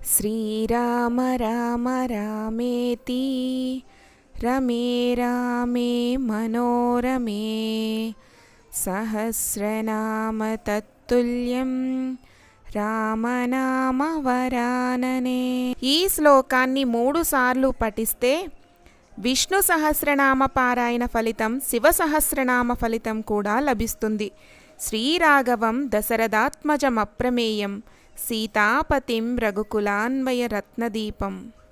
శ్రీరామ రామ రామేతి రమే రామే మనోరమే సహస్రనామ తత్తుల్యం రామనామ వరాననే ఈ శ్లోకాన్ని మూడు సార్లు పఠిస్తే విష్ణు సహస్రనామ పారాయణ ఫలితం శివ సహస్రనామ ఫలితం కూడా లభిస్తుంది శ్రీరాఘవం దశరథాత్మజమప్రమేయం సీతాపతిం రఘుకులాన్వయ రత్నదీపం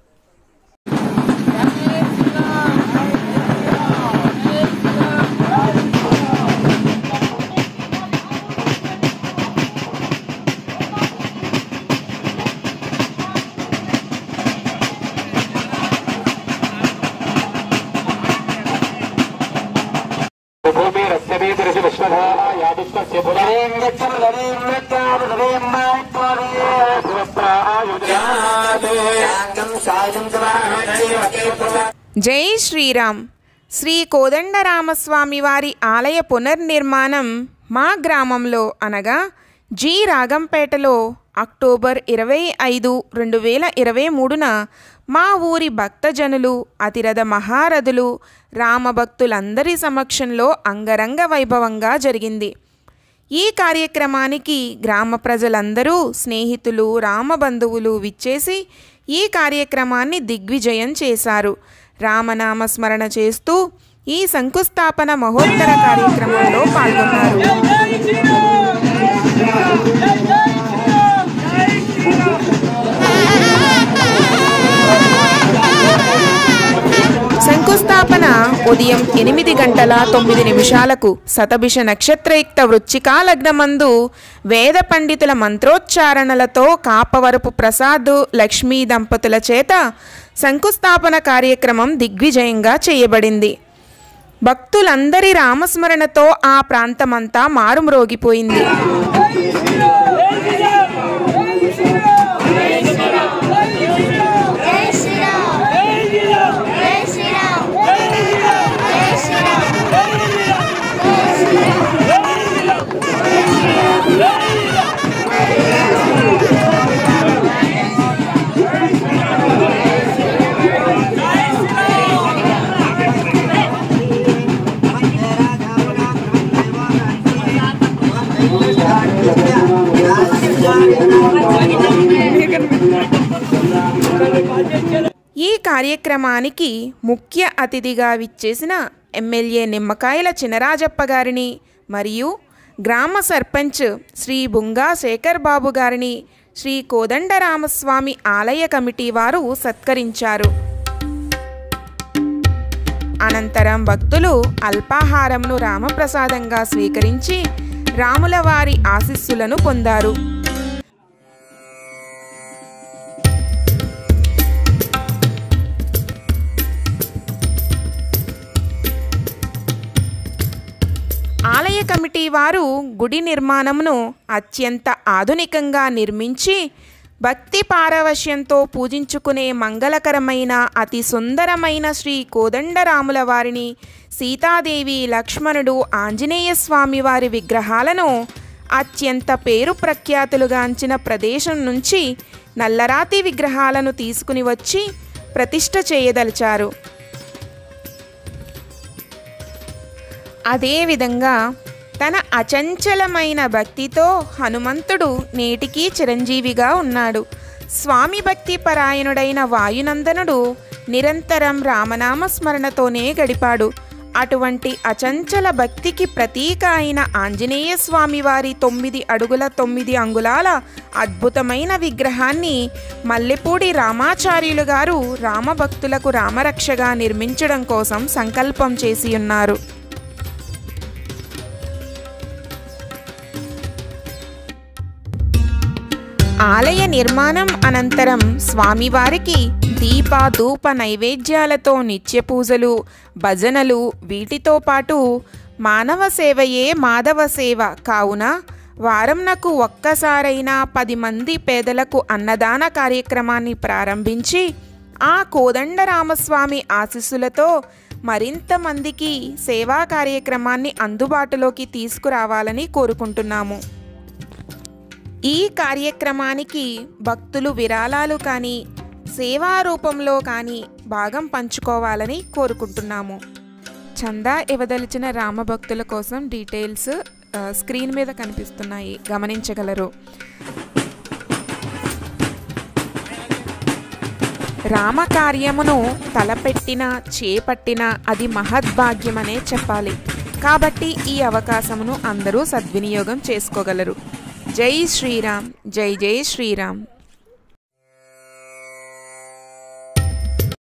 भूमिरस्य वेदिरसि विश्वधारा यादुष्टस्य बुधवीं गच्छन् रवीं गच्छात् रवीं జై శ్రీరామ్ శ్రీ కోదండరామస్వామి వారి ఆలయ పునర్నిర్మాణం మా గ్రామంలో అనగా జి రాగంపేటలో అక్టోబర్ ఇరవై ఐదు రెండు వేల ఇరవై మూడున మా ఊరి భక్తజనులు అతిరథ మహారథులు రామభక్తులందరి సమక్షంలో అంగరంగ వైభవంగా జరిగింది ఈ కార్యక్రమానికి గ్రామ ప్రజలందరూ స్నేహితులు రామబంధువులు విచ్చేసి ఈ కార్యక్రమాన్ని దిగ్విజయం చేశారు రామనామ స్మరణ చేస్తూ ఈ శంకుస్థాపన మహోత్తర కార్యక్రమంలో పాల్గొన్నారు శంకుస్థాపన ఉదయం ఎనిమిది గంటల తొమ్మిది నిమిషాలకు శతభిష నక్షత్రయుక్త వృచ్చికా లగ్నమందు వేద పండితుల మంత్రోచ్చారణలతో కాపవరపు ప్రసాద్ లక్ష్మీ దంపతుల చేత శంకుస్థాపన కార్యక్రమం దిగ్విజయంగా చేయబడింది భక్తులందరి రామస్మరణతో ఆ ప్రాంతమంతా మారుమ్రోగిపోయింది జై శ్రీరామ్ జై శ్రీరామ్ జై శ్రీరామ్ ఈ కార్యక్రమానికి ముఖ్య అతిథిగా విచ్చేసిన ఎమ్మెల్యే నిమ్మకాయల చినరాజప్ప గారిని మరియు గ్రామ సర్పంచ్ శ్రీ బుంగా శేఖర్ బాబు గారిని శ్రీ కోదండరామస్వామి ఆలయ కమిటీ వారు సత్కరించారు అనంతరం భక్తులు అల్పాహారంను రామప్రసాదంగా స్వీకరించి రాముల వారి ఆశీస్సులను పొందారు ఆలయ కమిటీ వారు గుడి నిర్మాణమును అత్యంత ఆధునికంగా నిర్మించి భక్తి పారవశ్యంతో పూజించుకునే మంగళకరమైన అతి సుందరమైన శ్రీ కోదండరాముల వారిని సీతాదేవి లక్ష్మణుడు ఆంజనేయ స్వామి వారి విగ్రహాలను అత్యంత పేరు ప్రఖ్యాతులుగాంచిన ప్రదేశం నుంచి నల్లరాతి విగ్రహాలను తీసుకుని వచ్చి ప్రతిష్ఠ చేయదలిచారు అదేవిధంగా తన అచంచలమైన భక్తితో హనుమంతుడు నేటికీ చిరంజీవిగా ఉన్నాడు స్వామి భక్తి పరాయణుడైన వాయునందనుడు నిరంతరం రామనామ స్మరణతోనే గడిపాడు అటువంటి అచంచల భక్తికి ప్రతీక అయిన ఆంజనేయ స్వామి వారి తొమ్మిది అడుగుల తొమ్మిది అంగుళాల అద్భుతమైన విగ్రహాన్ని మల్లెపూడి రామాచార్యులు గారు రామభక్తులకు రామరక్షగా నిర్మించడం కోసం సంకల్పం చేసి ఉన్నారు ఆలయ నిర్మాణం అనంతరం స్వామివారికి దీప ధూప నైవేద్యాలతో నిత్య పూజలు భజనలు వీటితో పాటు మానవ సేవయే మాధవ సేవ కావున వారంనకు ఒక్కసారైనా పది మంది పేదలకు అన్నదాన కార్యక్రమాన్ని ప్రారంభించి ఆ కోదండరామస్వామి ఆశీస్సులతో మరింత మందికి సేవా కార్యక్రమాన్ని అందుబాటులోకి తీసుకురావాలని కోరుకుంటున్నాము ఈ కార్యక్రమానికి భక్తులు విరాళాలు కానీ సేవా రూపంలో కానీ భాగం పంచుకోవాలని కోరుకుంటున్నాము చందా ఇవ్వదలిచిన రామభక్తుల కోసం డీటెయిల్స్ ఆ, స్క్రీన్ మీద కనిపిస్తున్నాయి గమనించగలరు రామకార్యమును తలపెట్టిన చేపట్టిన అది మహద్భాగ్యమనే చెప్పాలి కాబట్టి ఈ అవకాశమును అందరూ సద్వినియోగం చేసుకోగలరు జై శ్రీరామ్ జై జై శ్రీరామ్